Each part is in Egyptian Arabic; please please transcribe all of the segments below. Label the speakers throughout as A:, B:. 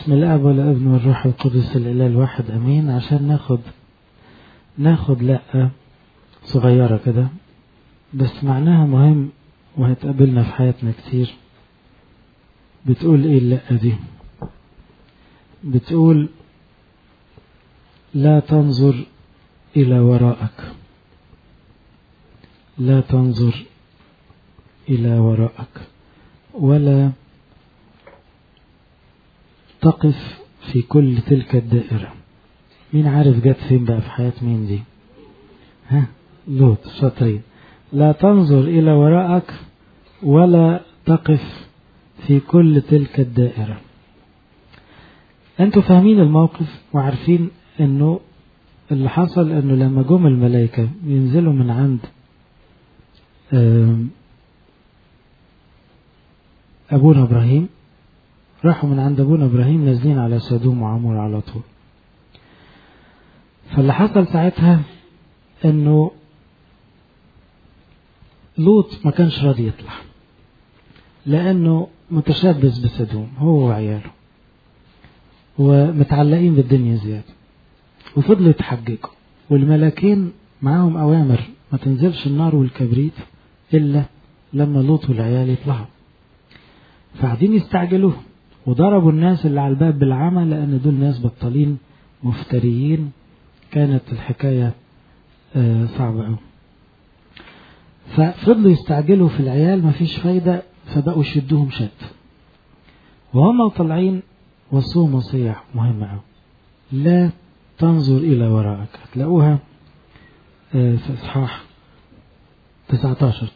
A: باسم الاب والابن والروح القدس الاله الواحد امين عشان ناخد ناخد لقة صغيرة كده بس معناها مهم وهتقابلنا في حياتنا كتير بتقول ايه اللقة دي بتقول لا تنظر الى وراءك لا تنظر الى وراءك ولا تقف في كل تلك الدائرة مين عارف جت فين بقى في حياة مين دي ها لوط شاطرين لا تنظر إلى وراءك ولا تقف في كل تلك الدائرة انتوا فاهمين الموقف وعارفين انه اللي حصل انه لما جم الملائكة ينزلوا من عند ابونا ابراهيم راحوا من عند ابونا ابراهيم نازلين على سدوم وعمور على طول فاللي حصل ساعتها انه لوط ما كانش راضي يطلع لانه متشبث بسدوم هو وعياله ومتعلقين بالدنيا زيادة وفضلوا يتحججوا والملاكين معاهم أوامر ما تنزلش النار والكبريت إلا لما لوط والعيال يطلعوا فقاعدين يستعجلوه وضربوا الناس اللي على الباب بالعمى لأن دول ناس بطالين مفتريين كانت الحكاية صعبة أوي ففضلوا يستعجلوا في العيال مفيش فايدة فبقوا يشدوهم شد وهم طالعين وصوهم وصية مهمة أوي لا تنظر إلى وراءك هتلاقوها في إصحاح 19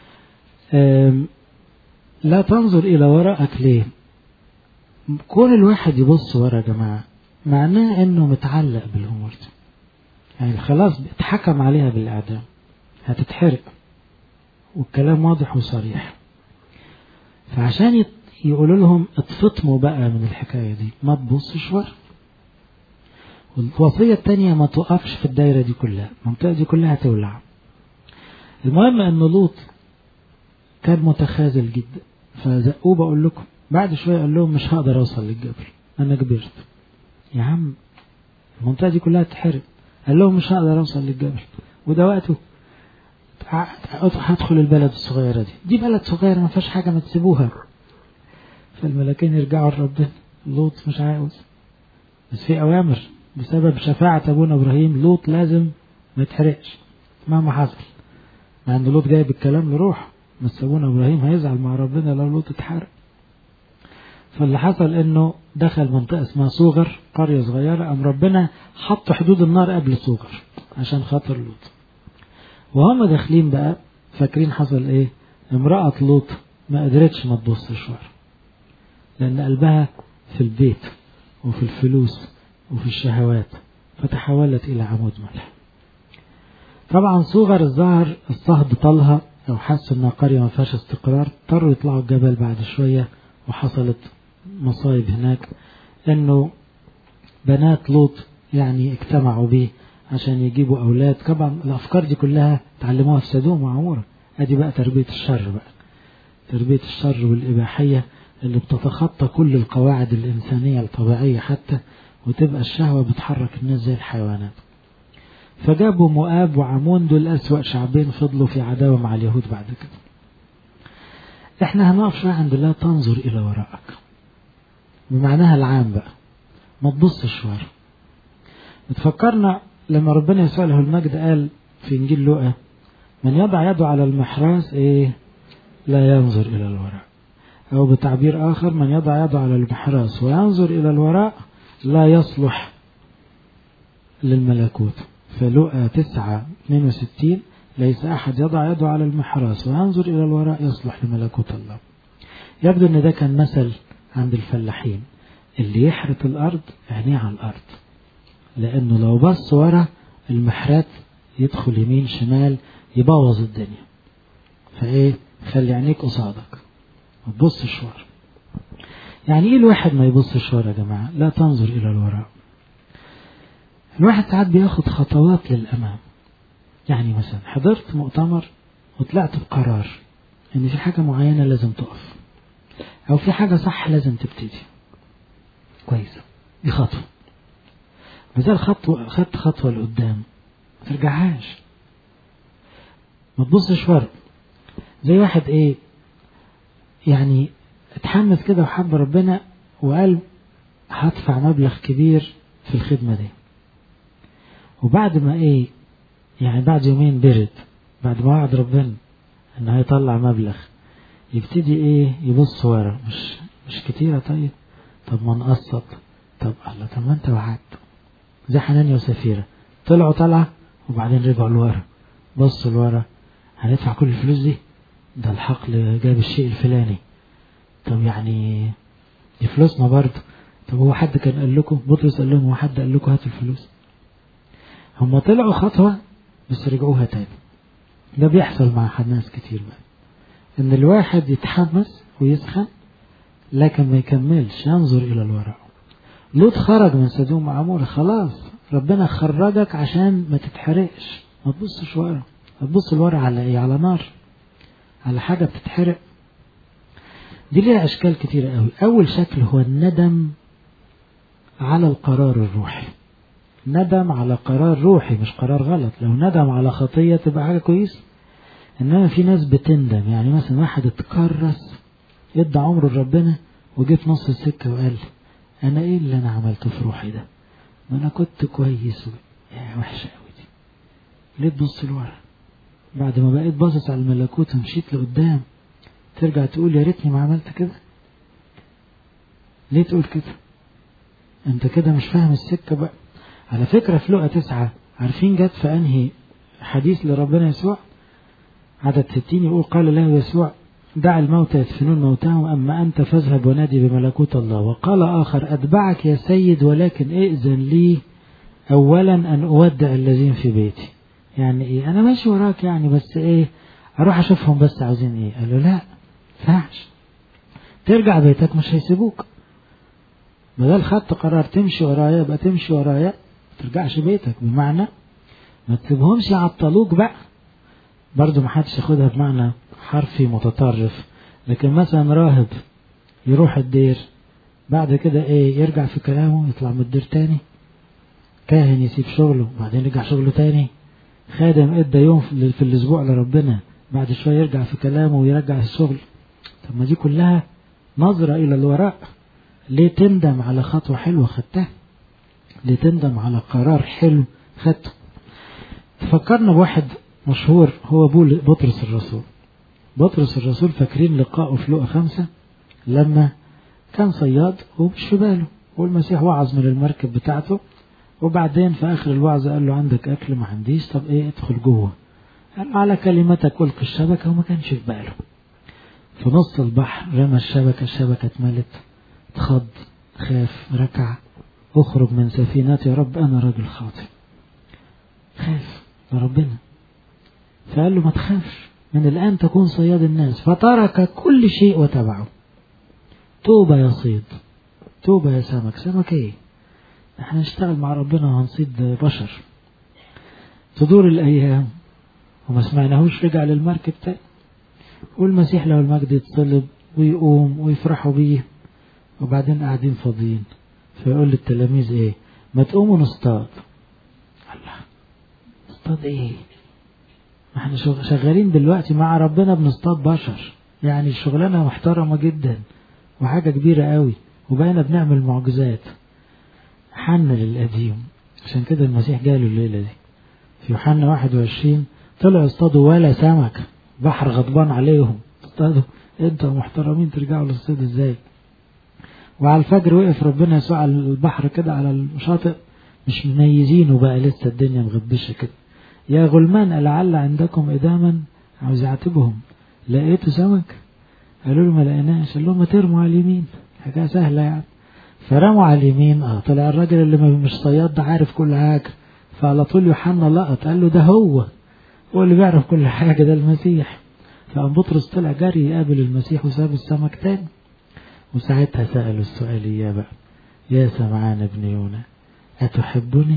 A: لا تنظر إلى وراءك ليه كون الواحد يبص ورا يا جماعة معناه انه متعلق بالامور دي يعني خلاص اتحكم عليها بالاعدام هتتحرق والكلام واضح وصريح فعشان يقولوا لهم اتفطموا بقى من الحكاية دي ما تبصش ورا والوصية التانية ما توقفش في الدايرة دي كلها المنطقة دي كلها تولع المهم ان لوط كان متخاذل جدا فزقوه بقول لكم بعد شوية قال لهم مش هقدر اوصل للجبل انا كبرت يا عم المنطقة دي كلها تحرق قال لهم مش هقدر اوصل للجبل وده وقته هدخل البلد الصغيرة دي دي بلد صغيرة ما فيهاش حاجة ما تسيبوها فالملاكين يرجعوا لربنا لوط مش عاوز بس في أوامر بسبب شفاعة أبونا إبراهيم لوط لازم ما يتحرقش مهما حصل مع أن لوط جايب الكلام لروح بس أبونا إبراهيم هيزعل مع ربنا لو لوط اتحرق فاللي حصل انه دخل منطقة اسمها صوغر قرية صغيرة قام ربنا حط حدود النار قبل صوغر عشان خاطر لوط وهم داخلين بقى فاكرين حصل ايه امرأة لوط ما قدرتش ما تبصش ورا لان قلبها في البيت وفي الفلوس وفي الشهوات فتحولت الى عمود ملح طبعا صوغر الظهر الصهد طالها او حسوا انها قرية ما فيهاش استقرار اضطروا يطلعوا الجبل بعد شوية وحصلت مصايب هناك انه بنات لوط يعني اجتمعوا به عشان يجيبوا اولاد طبعا الافكار دي كلها تعلموها في سدوم وعمورة ادي بقى تربية الشر بقى تربية الشر والاباحية اللي بتتخطى كل القواعد الانسانية الطبيعية حتى وتبقى الشهوة بتحرك الناس زي الحيوانات فجابوا مؤاب وعمون دول اسوأ شعبين فضلوا في عداوة مع اليهود بعد كده احنا هنقف شوية عند لا تنظر الى وراءك بمعناها العام بقى ما تبصش ورا بتفكرنا لما ربنا يسوع له المجد قال في انجيل لوقا من يضع يده على المحراث ايه لا ينظر الى الوراء او بتعبير اخر من يضع يده على المحراث وينظر الى الوراء لا يصلح للملكوت فلوقا تسعة 62 ليس أحد يضع يده على المحراث وينظر إلى الوراء يصلح لملكوت الله يبدو أن ده كان مثل عند الفلاحين اللي يحرث الأرض عينيه على الأرض لأنه لو بص ورا المحرات يدخل يمين شمال يبوظ الدنيا فإيه خلي عينيك قصادك ما تبصش ورا يعني إيه الواحد ما يبصش ورا يا جماعة لا تنظر إلى الوراء الواحد ساعات بياخد خطوات للأمام يعني مثلا حضرت مؤتمر وطلعت بقرار ان في حاجة معينة لازم تقف او في حاجة صح لازم تبتدي كويس دي خطوة بدل خطوة خدت خطوة لقدام ما ترجعهاش ما تبصش ورا زي واحد ايه يعني اتحمس كده وحب ربنا وقال هدفع مبلغ كبير في الخدمة دي وبعد ما ايه يعني بعد يومين برد بعد ما وعد ربنا ان هيطلع مبلغ يبتدي ايه يبص ورا مش مش كتيرة طيب طب ما نقسط طب الله طب ما انت وعدت زي حنانيا وسفيرة طلعوا طلعة وبعدين رجعوا لورا بصوا لورا هندفع كل الفلوس دي ده الحقل جاب الشيء الفلاني طب يعني دي فلوسنا برضه طب هو حد كان قال لكم بطرس قال لهم هو حد قال لكم هاتوا الفلوس هم طلعوا خطوة بس رجعوها تاني ده بيحصل مع ناس كتير بقى ان الواحد يتحمس ويسخن لكن ما يكملش ينظر الى الوراء لوط خرج من سدوم وعمورة خلاص ربنا خرجك عشان ما تتحرقش ما تبصش ورا هتبص لورا على ايه على نار على حاجة بتتحرق دي ليها اشكال كتيرة قوي اول شكل هو الندم على القرار الروحي ندم على قرار روحي مش قرار غلط لو ندم على خطية تبقى حاجة كويسة انما في ناس بتندم يعني مثلا واحد اتكرس ادى عمره لربنا وجه في نص السكة وقال انا ايه اللي انا عملته في روحي ده ما انا كنت كويس و... يا وحشة قوي دي ليه تبص لورا بعد ما بقيت باصص على الملكوت ومشيت لقدام ترجع تقول يا ريتني ما عملت كده ليه تقول كده انت كده مش فاهم السكة بقى على فكرة في لقى تسعة عارفين جت في انهي حديث لربنا يسوع عدد ستين يقول قال له يسوع دع الموتى يدفنون موتاهم أما أنت فاذهب ونادي بملكوت الله وقال آخر أتبعك يا سيد ولكن ائذن لي أولا أن أودع الذين في بيتي يعني إيه أنا ماشي وراك يعني بس إيه أروح أشوفهم بس عاوزين إيه قال له لا فاعش ترجع بيتك مش هيسيبوك بدل خدت قرار تمشي ورايا يبقى تمشي ورايا ما ترجعش بيتك بمعنى ما تسيبهمش يعطلوك بقى برضو ما حدش ياخدها بمعنى حرفي متطرف لكن مثلا راهب يروح الدير بعد كده ايه يرجع في كلامه يطلع من الدير تاني كاهن يسيب شغله وبعدين يرجع شغله تاني خادم ادى يوم في الاسبوع لربنا بعد شوية يرجع في كلامه ويرجع الشغل طب ما دي كلها نظرة الى الوراء ليه تندم على خطوة حلوة خدتها ليه تندم على قرار حلو خدته تفكرنا بواحد مشهور هو بول بطرس الرسول بطرس الرسول فاكرين لقائه في لقا خمسة لما كان صياد ومش في باله والمسيح وعظ من المركب بتاعته وبعدين في آخر الوعظ قال له عندك أكل ما عنديش طب إيه ادخل جوه قال على كلمتك ألقي الشبكة وما كانش في باله في نص البحر رمى الشبكة الشبكة اتملت اتخض خاف ركع اخرج من سفينتي يا رب أنا راجل خاطئ خاف لربنا فقال له ما تخافش من الآن تكون صياد الناس فترك كل شيء وتبعه توبة يا صيد توبة يا سمك سمك ايه احنا نشتغل مع ربنا وهنصيد بشر تدور الأيام وما سمعناهوش رجع للمركب تاني والمسيح له المجد يتصلب ويقوم ويفرحوا بيه وبعدين قاعدين فاضيين فيقول للتلاميذ ايه ما تقوموا نصطاد الله نصطاد ايه ما احنا شغالين دلوقتي مع ربنا بنصطاد بشر يعني الشغلانة محترمة جدا وحاجة كبيرة قوي وبقينا بنعمل معجزات حن للقديم عشان كده المسيح جاله الليلة دي في يوحنا 21 طلعوا اصطادوا ولا سمك بحر غضبان عليهم اصطادوا انتوا محترمين ترجعوا للصيد ازاي وعلى الفجر وقف ربنا يسوع على البحر كده على الشاطئ مش مميزينه بقى لسه الدنيا مغبشة كده يا غلمان لعل عندكم إداما عاوز يعاتبهم لقيتوا سمك قالوا له ما لقيناش قال لهم ما ترموا على اليمين حاجة سهلة يعني فرموا على اليمين اه طلع الراجل اللي مش صياد ده عارف كل حاجة فعلى طول يوحنا لقط قال له ده هو هو اللي بيعرف كل حاجة ده المسيح فقام بطرس طلع جري يقابل المسيح وساب السمك تاني وساعتها سألوا السؤال إياه بقى يا سمعان ابن يونا أتحبني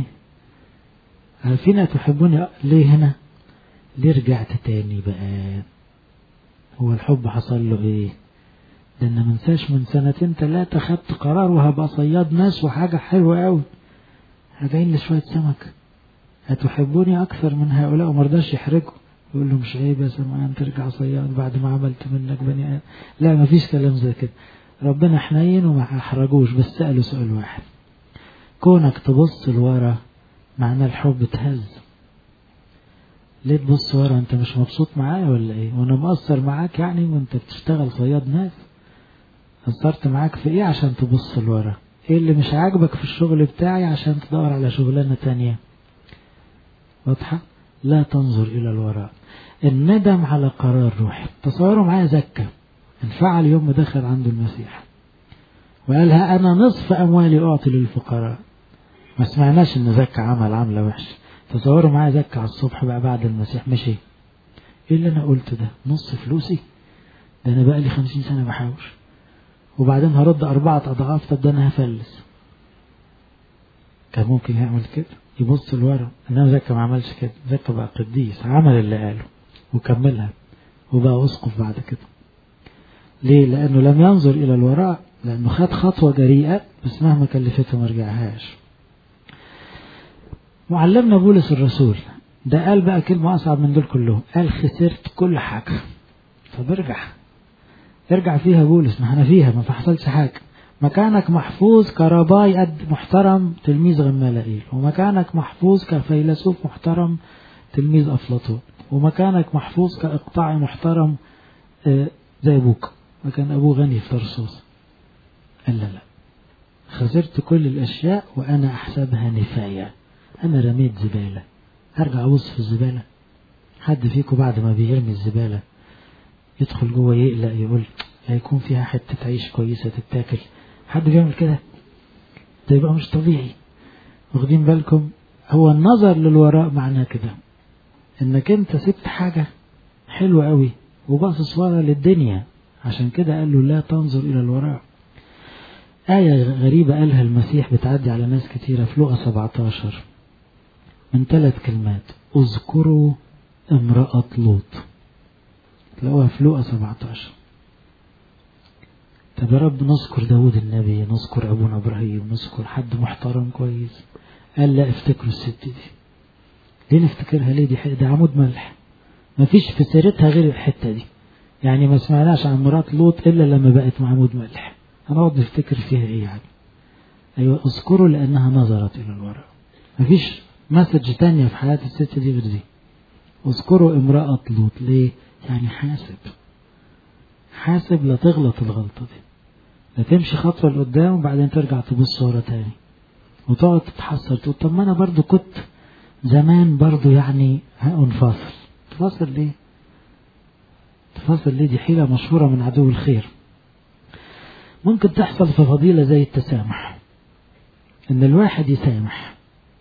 A: عارفين أتحبوني ليه هنا ليه رجعت تاني بقى هو الحب حصل له ايه ده انا منساش من سنتين ثلاثة خدت قرار وهبقى صياد ناس وحاجة حلوة قوي راجعين لي شوية سمك هتحبوني أكثر من هؤلاء ومرضاش يحرجوا يقول له مش عيب يا سمعان ترجع صياد بعد ما عملت منك بني آدم لا مفيش كلام زي كده ربنا حنين وما أحرجوش بس سأله سؤال واحد كونك تبص لورا معناه الحب تهز ليه تبص ورا انت مش مبسوط معايا ولا ايه وانا مقصر معاك يعني وانت بتشتغل صياد ناس قصرت معاك في ايه عشان تبص لورا ايه اللي مش عاجبك في الشغل بتاعي عشان تدور على شغلانة تانية واضحة لا تنظر الى الوراء الندم على قرار روحي تصوروا معايا زكا انفعل يوم ما دخل عنده المسيح وقالها انا نصف اموالي اعطي للفقراء ما سمعناش ان زكا عمل عملة وحشة تصوروا معايا زكا على الصبح بقى بعد المسيح مشي ايه اللي انا قلت ده نص فلوسي ده انا بقى لي خمسين سنة بحوش وبعدين هرد أربعة أضعاف طب ده أنا هفلس كان ممكن يعمل كده يبص لورا إنما زكا ما عملش كده زكا بقى قديس عمل اللي قاله وكملها وبقى أسقف بعد كده ليه؟ لأنه لم ينظر إلى الوراء لأنه خد خطوة جريئة بس مهما كلفته ما رجعهاش معلمنا بولس الرسول ده قال بقى كلمة أصعب من دول كلهم قال خسرت كل حاجة طب ارجع ارجع فيها بولس ما احنا فيها ما حصلش حاجة مكانك محفوظ كرباي قد محترم تلميذ غمالائيل ومكانك محفوظ كفيلسوف محترم تلميذ أفلاطون ومكانك محفوظ كإقطاعي محترم زي أبوك وكان أبوه غني في طرسوس قال لا لا خسرت كل الأشياء وأنا أحسبها نفاية أنا رميت زبالة هرجع أبص في الزبالة حد فيكم بعد ما بيرمي الزبالة يدخل جوه يقلق يقول هيكون فيها حتة عيش كويسة تتاكل حد بيعمل كده ده يبقى مش طبيعي واخدين بالكم هو النظر للوراء معناه كده انك انت سبت حاجة حلوة قوي وباصص ورا للدنيا عشان كده قال له لا تنظر الى الوراء آية غريبة قالها المسيح بتعدي على ناس كتيرة في لغة 17 من ثلاث كلمات اذكروا امرأة لوط تلاقوها في لقا 17 طب يا رب نذكر داود النبي نذكر أبونا إبراهيم نذكر حد محترم كويس قال لا افتكروا الست دي ليه نفتكرها ليه دي ده عمود ملح ما فيش في سيرتها غير الحتة دي يعني ما سمعناش عن مرات لوط إلا لما بقت عمود ملح هنقعد نفتكر فيها إيه يعني أيوة اذكروا لأنها نظرت إلى الوراء ما فيش مسج تانية في حياة الست دي غير دي اذكروا امرأة لوط ليه يعني حاسب حاسب لا تغلط الغلطة دي لا تمشي خطوة لقدام وبعدين ترجع تبص ورا تاني وتقعد تتحسر تقول طب ما انا برضو كنت زمان برضو يعني انفصل تفاصل ليه تفاصل ليه دي حيلة مشهورة من عدو الخير ممكن تحصل في فضيلة زي التسامح ان الواحد يسامح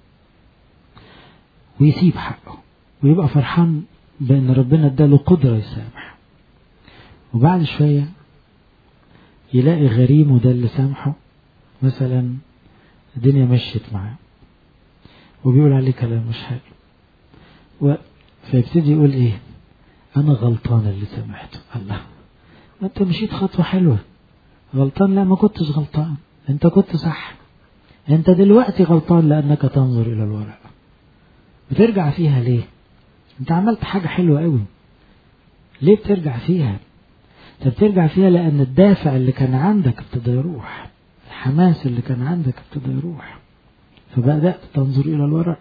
A: ويسيب حقه ويبقى فرحان بأن ربنا اداله قدرة يسامح وبعد شوية يلاقي غريم ده اللي سامحه مثلا الدنيا مشيت معاه وبيقول عليه كلام مش حلو و... فيبتدي يقول ايه انا غلطان اللي سامحته الله انت مشيت خطوة حلوة غلطان لا ما كنتش غلطان انت كنت صح انت دلوقتي غلطان لانك تنظر الى الوراء بترجع فيها ليه انت عملت حاجة حلوة قوي ليه بترجع فيها انت بترجع فيها لان الدافع اللي كان عندك ابتدى يروح الحماس اللي كان عندك ابتدى يروح فبدأت تنظر الى الوراء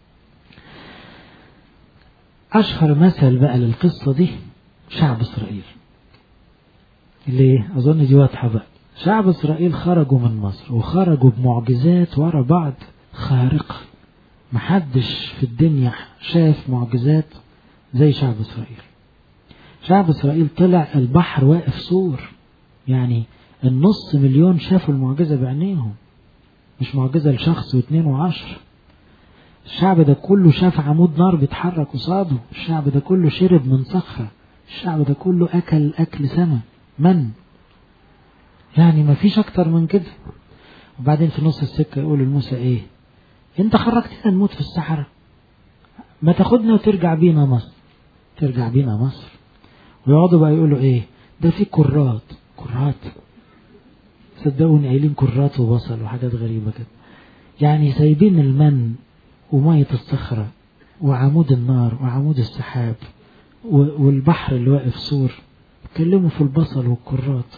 A: اشهر مثل بقى للقصة دي شعب اسرائيل ليه اظن دي واضحة بقى شعب اسرائيل خرجوا من مصر وخرجوا بمعجزات ورا بعض خارقة محدش في الدنيا شاف معجزات زي شعب إسرائيل شعب إسرائيل طلع البحر واقف سور يعني النص مليون شافوا المعجزة بعينيهم مش معجزة لشخص واثنين وعشر الشعب ده كله شاف عمود نار بيتحرك قصاده الشعب ده كله شرب من صخرة الشعب ده كله أكل أكل سما من يعني ما فيش أكتر من كده وبعدين في نص السكة يقول لموسى إيه انت خرجتنا نموت في الصحراء ما تاخدنا وترجع بينا مصر ترجع بينا مصر ويقعدوا بقى يقولوا ايه ده في كرات كرات صدقوني قايلين كرات وبصل وحاجات غريبة كده يعني سايبين المن ومية الصخرة وعمود النار وعمود السحاب والبحر اللي واقف سور اتكلموا في البصل والكرات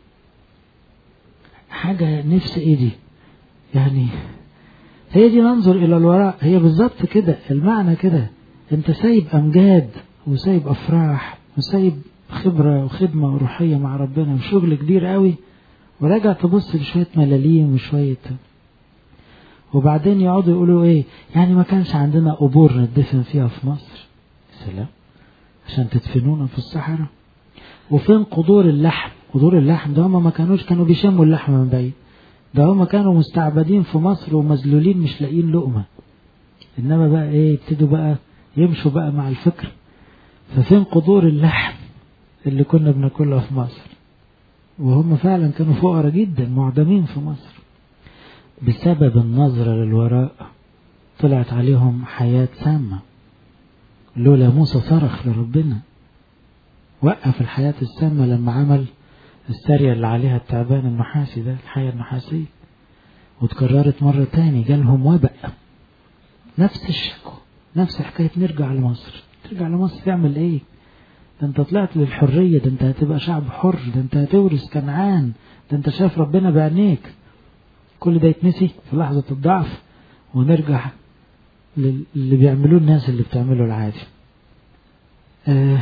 A: حاجة نفس ايه دي يعني هي دي ننظر الى الوراء هي بالظبط كده المعنى كده انت سايب امجاد وسايب افراح وسايب خبرة وخدمة روحية مع ربنا وشغل كبير قوي وراجع تبص لشوية ملاليم وشوية وبعدين يقعدوا يقولوا ايه يعني ما كانش عندنا قبور ندفن فيها في مصر سلام عشان تدفنونا في الصحراء وفين قدور اللحم قدور اللحم ده هم ما كانوش كانوا بيشموا اللحم من بعيد ده هم كانوا مستعبدين في مصر ومذلولين مش لاقيين لقمة انما بقى ايه يبتدوا بقى يمشوا بقى مع الفكر ففين قدور اللحم اللي كنا بناكلها في مصر وهم فعلا كانوا فقراء جدا معدمين في مصر بسبب النظرة للوراء طلعت عليهم حياة سامة لولا موسى صرخ لربنا وقف الحياة السامة لما عمل السارية اللي عليها التعبان النحاسي ده الحياة النحاسية وتكررت مرة تاني جالهم وباء نفس الشكوى نفس حكاية نرجع لمصر ترجع لمصر تعمل ايه ده انت طلعت للحرية ده انت هتبقى شعب حر ده انت هتورث كنعان ده انت شايف ربنا بعينيك كل ده يتنسي في لحظة الضعف ونرجع اللي بيعملوه الناس اللي بتعمله العادي آه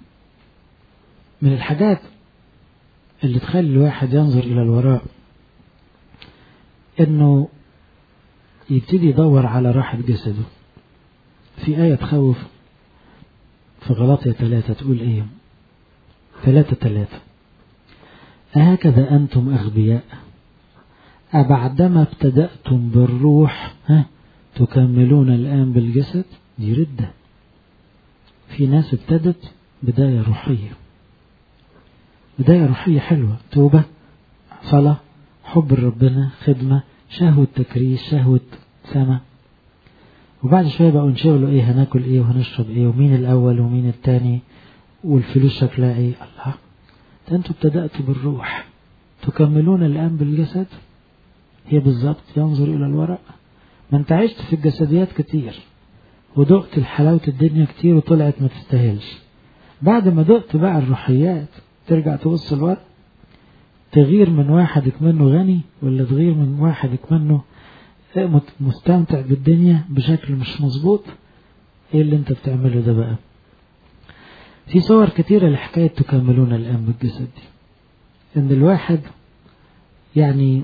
A: من الحاجات اللي تخلي الواحد ينظر إلى الوراء إنه يبتدي يدور على راحة جسده في آية تخوف في غلطية ثلاثة تقول إيه ثلاثة ثلاثة أهكذا أنتم أغبياء أبعدما ابتدأتم بالروح ها تكملون الآن بالجسد دي ردة في ناس ابتدت بداية روحية بداية روحية حلوة توبة صلاة حب ربنا خدمة شهوة تكريس شهوة سما وبعد شوية بقوا نشغلوا ايه هناكل ايه وهنشرب ايه ومين الاول ومين التاني والفلوس شكلها ايه الله ده انتوا ابتدأتوا بالروح تكملون الآن بالجسد هي بالظبط ينظر إلى الوراء ما انت عشت في الجسديات كتير ودقت الحلاوة الدنيا كتير وطلعت ما تستاهلش بعد ما دقت بقى الروحيات ترجع تبص الورق تغير من واحدك منه غني ولا تغير من واحدك منه مستمتع بالدنيا بشكل مش مظبوط ايه اللي انت بتعمله ده بقى في صور كتيرة لحكاية تكملون الآن بالجسد دي ان الواحد يعني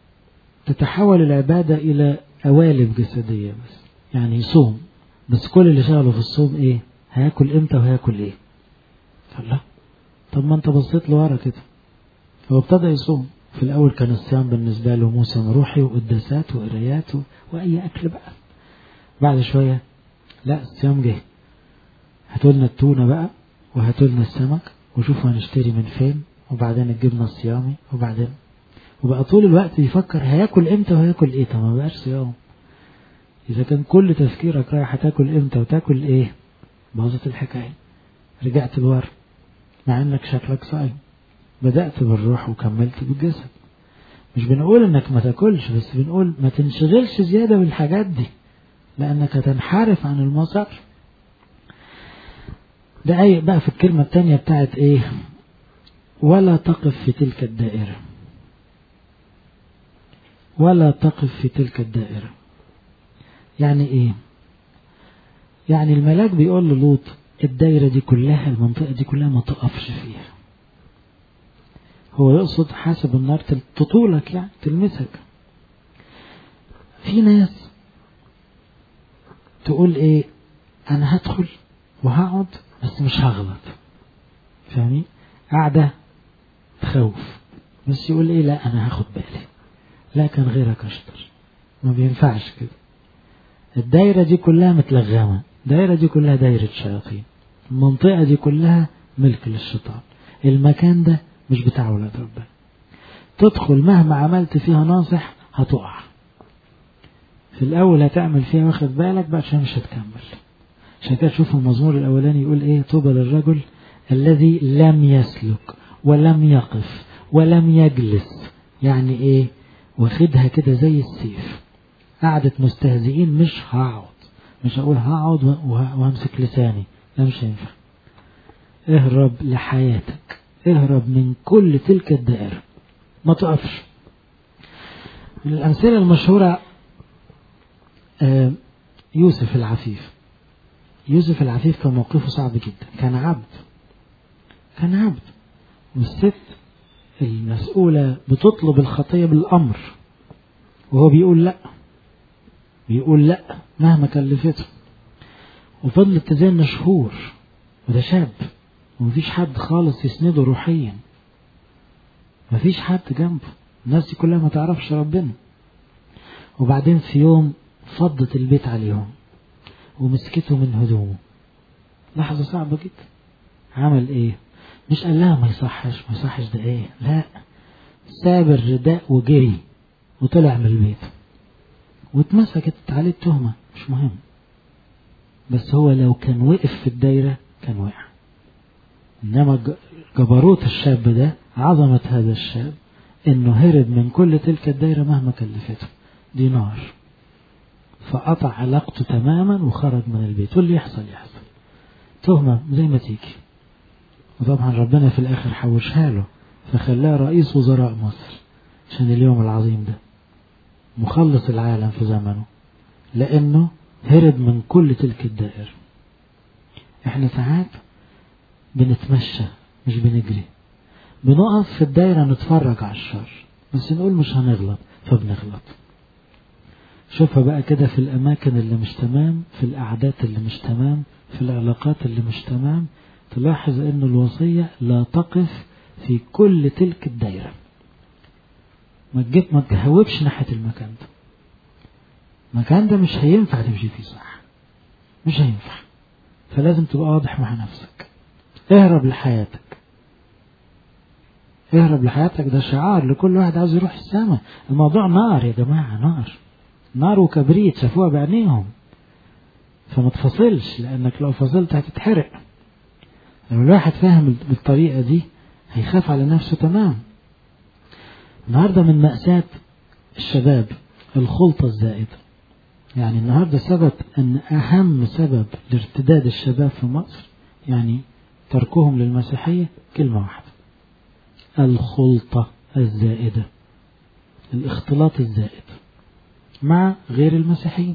A: تتحول العبادة إلى قوالب جسدية بس يعني يصوم بس كل اللي شغله في الصوم ايه هياكل امتى وهياكل ايه فلا طب ما انت بصيت لورا كده هو ابتدى يصوم في الأول كان الصيام بالنسبة له موسم روحي وقداسات وقرايات وأي أكل بقى بعد شوية لا الصيام جه هاتولنا التونة بقى وهاتولنا السمك وشوفوا هنشتري من فين وبعدين الجبنة الصيامي وبعدين وبقى طول الوقت يفكر هياكل امتى وهياكل ايه طب ما بقاش صيام اذا كان كل تفكيرك رايح هتاكل امتى وتاكل ايه باظت الحكاية رجعت لورا مع انك شكلك صايم بدأت بالروح وكملت بالجسد مش بنقول انك ما تاكلش بس بنقول ما تنشغلش زيادة بالحاجات دي لانك هتنحرف عن المسار ده اي بقى في الكلمة التانية بتاعت ايه ولا تقف في تلك الدائرة ولا تقف في تلك الدائرة يعني ايه يعني الملاك بيقول للوط الدايرة دي كلها المنطقة دي كلها ما تقفش فيها هو يقصد حاسب النار تطولك يعني تلمسك في ناس تقول ايه انا هدخل وهقعد بس مش هغلط فاهمين قاعدة تخوف بس يقول ايه لا انا هاخد بالي لا كان غيرك اشطر ما بينفعش كده الدايرة دي كلها متلغمة الدايرة دي كلها دايرة شياطين المنطقة دي كلها ملك للشيطان المكان ده مش بتاع ولاد ربنا تدخل مهما عملت فيها ناصح هتقع في الأول هتعمل فيها واخد بالك بقى عشان مش هتكمل عشان كده تشوف المزمور الأولاني يقول إيه طوبى للرجل الذي لم يسلك ولم يقف ولم يجلس يعني ايه واخدها كده زي السيف قعدة مستهزئين مش هقعد مش هقول هقعد وهمسك لساني لا مش هينفع اهرب لحياتك اهرب من كل تلك الدائرة ما تقفش من الأمثلة المشهورة يوسف العفيف يوسف العفيف كان موقفه صعب جدا كان عبد كان عبد والست المسؤولة بتطلب الخطية بالأمر وهو بيقول لا بيقول لا مهما كلفته وفضلت تزن شهور وده شاب ومفيش حد خالص يسنده روحيا مفيش حد جنبه الناس دي كلها ما تعرفش ربنا وبعدين في يوم فضت البيت عليهم ومسكته من هدومه لحظة صعبة جدا عمل ايه مش قال لها ما يصحش ما يصحش ده ايه لا ساب الرداء وجري وطلع من البيت واتمسكت عليه التهمة مش مهم بس هو لو كان وقف في الدايرة كان وقع إنما جبروت الشاب ده عظمة هذا الشاب إنه هرب من كل تلك الدايرة مهما كلفته دي نار فقطع علاقته تماما وخرج من البيت واللي يحصل يحصل تهمة زي ما تيجي وطبعا ربنا في الآخر حوشها له فخلاه رئيس وزراء مصر عشان اليوم العظيم ده مخلص العالم في زمنه لأنه هرب من كل تلك الدائرة احنا ساعات بنتمشى مش بنجري بنقف في الدايرة نتفرج على الشر بس نقول مش هنغلط فبنغلط شوفها بقى كده في الأماكن اللي مش تمام في الأعداد اللي مش تمام في العلاقات اللي مش تمام تلاحظ أن الوصية لا تقف في كل تلك الدايرة ما تجيب ما تهوبش ناحية المكان ده المكان ده مش هينفع تمشي فيه صح مش هينفع فلازم تبقى واضح مع نفسك اهرب لحياتك اهرب لحياتك ده شعار لكل واحد عاوز يروح السماء الموضوع نار يا جماعة نار نار وكبريت شافوها بعينيهم فما تفصلش لانك لو فصلت هتتحرق لو الواحد فاهم بالطريقة دي هيخاف على نفسه تمام النهاردة من مأساة الشباب الخلطة الزائدة يعني النهاردة سبب أن أهم سبب لارتداد الشباب في مصر يعني تركهم للمسيحية كلمة واحدة الخلطة الزائدة الاختلاط الزائد مع غير المسيحيين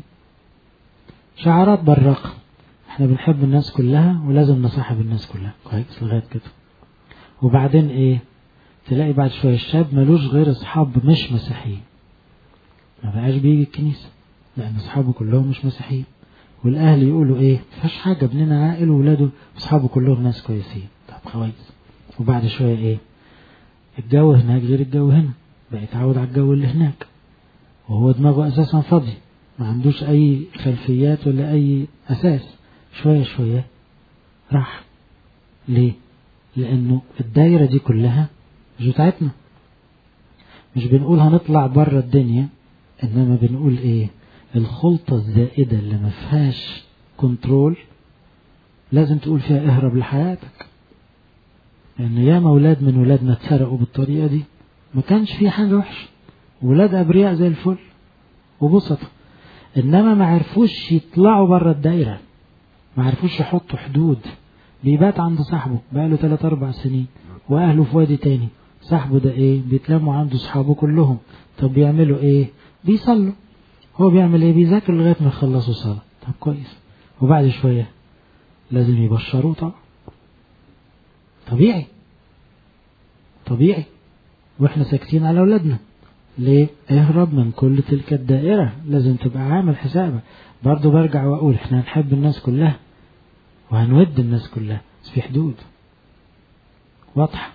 A: شعارات براقة احنا بنحب الناس كلها ولازم نصاحب الناس كلها كويس لغاية كده وبعدين ايه تلاقي بعد شوية الشاب ملوش غير اصحاب مش مسيحيين ما بقاش بيجي الكنيسة لأن أصحابه كلهم مش مسيحيين والأهل يقولوا إيه مفيهاش حاجة ابننا عاقل وولاده أصحابه كلهم ناس كويسين طب كويس وبعد شوية إيه الجو هناك غير الجو هنا بقى يتعود على الجو اللي هناك وهو دماغه أساسا فاضي ما عندوش أي خلفيات ولا أي أساس شوية شوية راح ليه؟ لأنه الدايرة دي كلها مش بتاعتنا مش بنقول هنطلع بره الدنيا إنما بنقول إيه الخلطة الزائدة اللي ما فيهاش كنترول لازم تقول فيها اهرب لحياتك لأن يا أولاد من ولادنا اتسرقوا بالطريقة دي ما كانش في حاجة وحشة ولاد أبرياء زي الفل وبسطة إنما ما عرفوش يطلعوا بره الدايرة ما عرفوش يحطوا حدود بيبات عند صاحبه بقاله 3 أربع سنين وأهله في وادي تاني صاحبه ده إيه بيتلموا عنده صحابه كلهم طب بيعملوا إيه بيصلوا هو بيعمل إيه بيذاكر لغاية ما يخلصوا صلاة طب كويس وبعد شوية لازم يبشروه طبعا طبيعي طبيعي واحنا ساكتين على اولادنا ليه اهرب من كل تلك الدائرة لازم تبقى عامل حسابك برضو برجع واقول احنا هنحب الناس كلها وهنود الناس كلها بس في حدود واضحة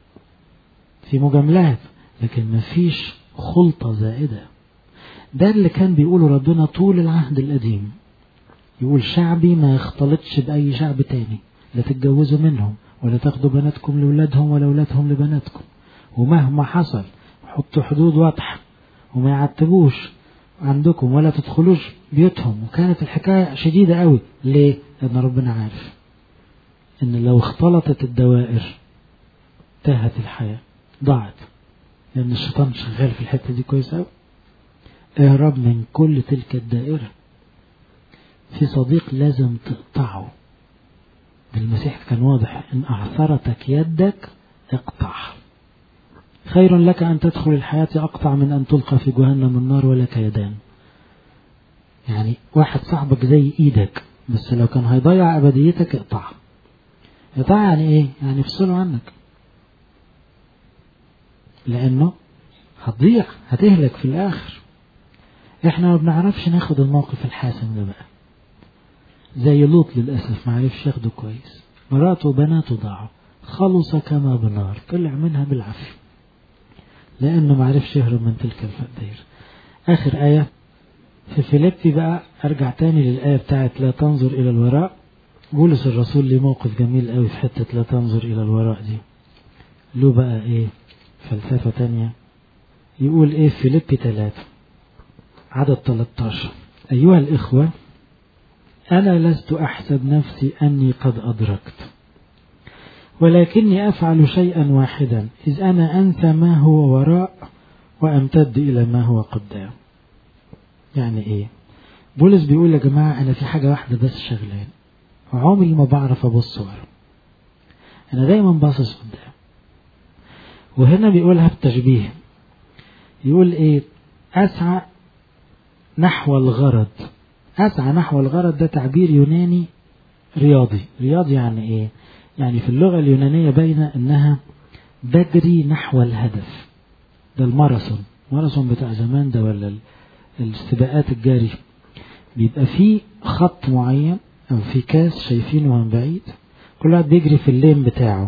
A: في مجاملات لكن مفيش خلطة زائدة ده اللي كان بيقوله ربنا طول العهد القديم يقول شعبي ما يختلطش بأي شعب تاني لا تتجوزوا منهم ولا تاخدوا بناتكم لولادهم ولا ولادهم لبناتكم ومهما حصل حطوا حدود واضحة وما يعتبوش عندكم ولا تدخلوش بيوتهم وكانت الحكاية شديدة قوي ليه؟ لأن ربنا عارف إن لو اختلطت الدوائر تاهت الحياة ضاعت لأن الشيطان شغال في الحتة دي كويس أوي اهرب من كل تلك الدائرة في صديق لازم تقطعه المسيح كان واضح إن أعثرتك يدك اقطعها خير لك أن تدخل الحياة أقطع من أن تلقى في جهنم النار ولك يدان يعني واحد صاحبك زي إيدك بس لو كان هيضيع أبديتك اقطعها اقطعها يعني إيه؟ يعني افصله عنك لأنه هتضيع هتهلك في الآخر احنا ما بنعرفش ناخد الموقف الحاسم ده بقى زي لوط للأسف ما عرفش ياخده كويس مراته وبناته ضاعوا خلص كما بنار طلع منها بالعافية لأنه ما عرفش يهرب من تلك الدائرة آخر آية في فيليبي بقى أرجع تاني للآية بتاعت لا تنظر إلى الوراء بولس الرسول ليه موقف جميل قوي في حتة لا تنظر إلى الوراء دي له بقى إيه فلسفة تانية يقول إيه في فيليبي ثلاثة عدد 13 أيها الإخوة أنا لست أحسب نفسي أني قد أدركت ولكني أفعل شيئا واحدا إذ أنا أنسى ما هو وراء وأمتد إلى ما هو قدام يعني إيه بولس بيقول يا جماعة أنا في حاجة واحدة بس شغلان وعمري ما بعرف أبص ورا أنا دايما باصص قدام وهنا بيقولها بتشبيه يقول إيه أسعى نحو الغرض أسعى نحو الغرض ده تعبير يوناني رياضي رياضي يعني إيه يعني في اللغة اليونانية باينة إنها بجري نحو الهدف ده الماراثون الماراثون بتاع زمان ده ولا السباقات الجري بيبقى فيه خط معين أو في كاس شايفينه من بعيد كل واحد بيجري في اللين بتاعه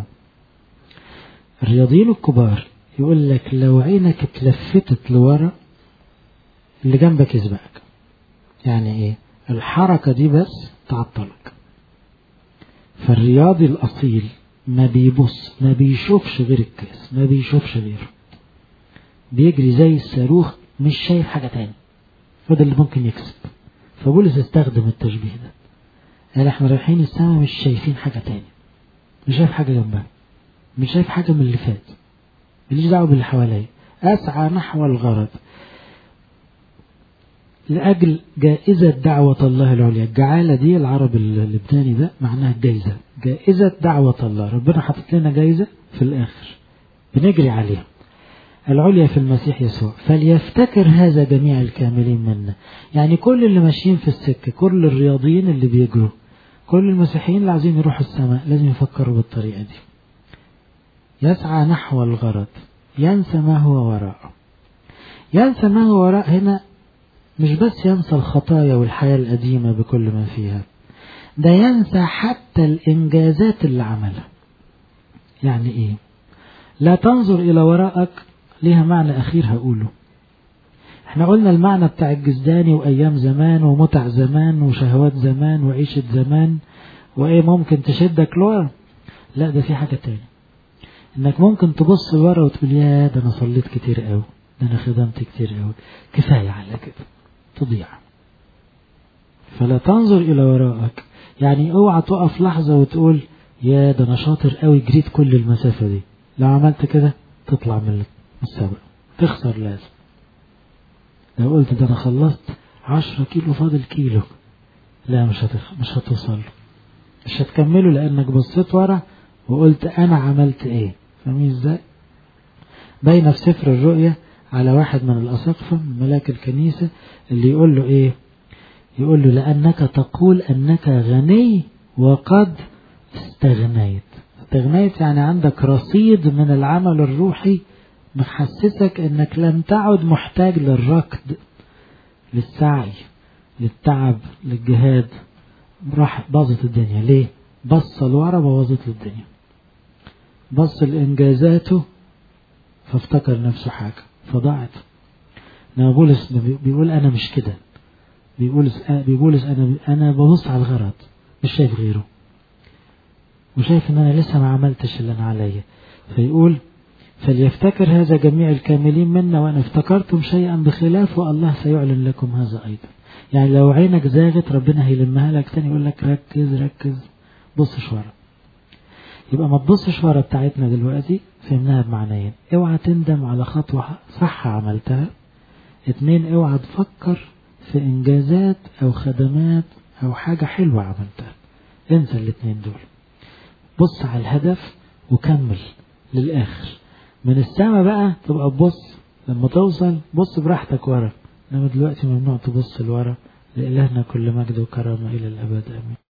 A: الرياضيين الكبار يقول لك لو عينك اتلفتت لورا اللي جنبك يسبقك يعني ايه الحركة دي بس تعطلك فالرياضي الأصيل ما بيبص ما بيشوفش غير الكاس ما بيشوفش غيره بيجري زي الصاروخ مش شايف حاجة تاني وده اللي ممكن يكسب فبولس استخدم التشبيه ده قال احنا رايحين السماء مش شايفين حاجة تاني مش شايف حاجة جنبها مش شايف حاجة من اللي فات ماليش دعوة باللي حواليا أسعى نحو الغرض لأجل جائزة دعوة الله العليا الجعالة دي العرب اللبناني ده معناها الجائزة جائزة دعوة الله ربنا حاطط لنا جائزة في الآخر بنجري عليها العليا في المسيح يسوع فليفتكر هذا جميع الكاملين منا يعني كل اللي ماشيين في السكة كل الرياضيين اللي بيجروا كل المسيحيين اللي عايزين يروحوا السماء لازم يفكروا بالطريقة دي يسعى نحو الغرض ينسى ما هو وراءه ينسى ما هو وراء هنا مش بس ينسى الخطايا والحياة القديمة بكل ما فيها ده ينسى حتى الإنجازات اللي عملها يعني إيه لا تنظر إلى وراءك ليها معنى أخير هقوله احنا قلنا المعنى بتاع الجزداني وأيام زمان ومتع زمان وشهوات زمان وعيشة زمان وإيه ممكن تشدك لورا لا ده في حاجة تاني انك ممكن تبص لورا وتقول يا ده انا صليت كتير قوي ده انا خدمت كتير قوي كفاية على كده تضيع فلا تنظر إلى وراءك يعني اوعى تقف لحظة وتقول يا ده أنا شاطر قوي جريت كل المسافة دي لو عملت كده تطلع من السبق تخسر لازم لو قلت ده أنا خلصت عشرة كيلو فاضل كيلو لا مش هتخ... مش هتوصل مش هتكمله لأنك بصيت ورا وقلت أنا عملت إيه فاهمين إزاي؟ باينة في سفر الرؤيا على واحد من الأساقفة من ملاك الكنيسة اللي يقول له إيه يقول له لأنك تقول أنك غني وقد استغنيت استغنيت يعني عندك رصيد من العمل الروحي محسسك أنك لم تعد محتاج للركض للسعي للتعب للجهاد راح باظت الدنيا ليه بص لورا بوظت الدنيا بص لإنجازاته فافتكر نفسه حاجة فضاعت انما بولس بيقول انا مش كده بيقول بيقولس انا انا ببص على الغرض مش شايف غيره وشايف ان انا لسه ما عملتش اللي انا عليا فيقول فليفتكر هذا جميع الكاملين منا وان افتكرتم شيئا بخلافه الله سيعلن لكم هذا ايضا يعني لو عينك زاغت ربنا هيلمها لك تاني يقول لك ركز ركز بص ورا يبقى ما تبصش ورا بتاعتنا دلوقتي فهمناها بمعنيين اوعى تندم على خطوة صح عملتها اتنين اوعى تفكر في انجازات او خدمات او حاجة حلوة عملتها انسى الاتنين دول بص على الهدف وكمل للاخر من السما بقى تبقى تبص لما توصل بص براحتك ورا انما دلوقتي ممنوع تبص لورا لإلهنا كل مجد وكرامة إلى الأبد آمين